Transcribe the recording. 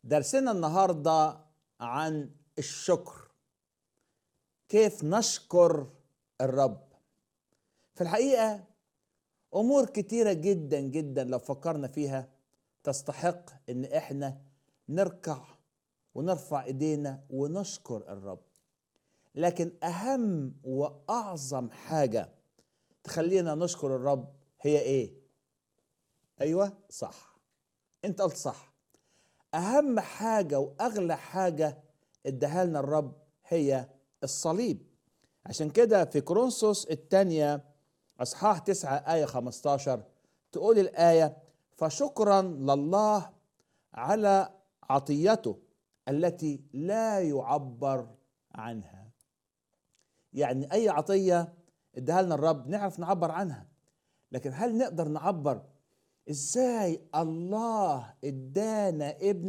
درسنا النهارده عن الشكر كيف نشكر الرب في الحقيقه امور كتيره جدا جدا لو فكرنا فيها تستحق ان احنا نركع ونرفع ايدينا ونشكر الرب لكن اهم واعظم حاجه تخلينا نشكر الرب هي ايه ايوه صح انت قلت صح اهم حاجه واغلى حاجه اداها لنا الرب هي الصليب عشان كده في كورنثوس الثانيه اصحاح 9 ايه 15 تقول الايه فشكرا لله على عطيته التي لا يعبر عنها يعني اي عطيه اداها لنا الرب نعرف نعبر عنها لكن هل نقدر نعبر ازاي الله ادانا ابن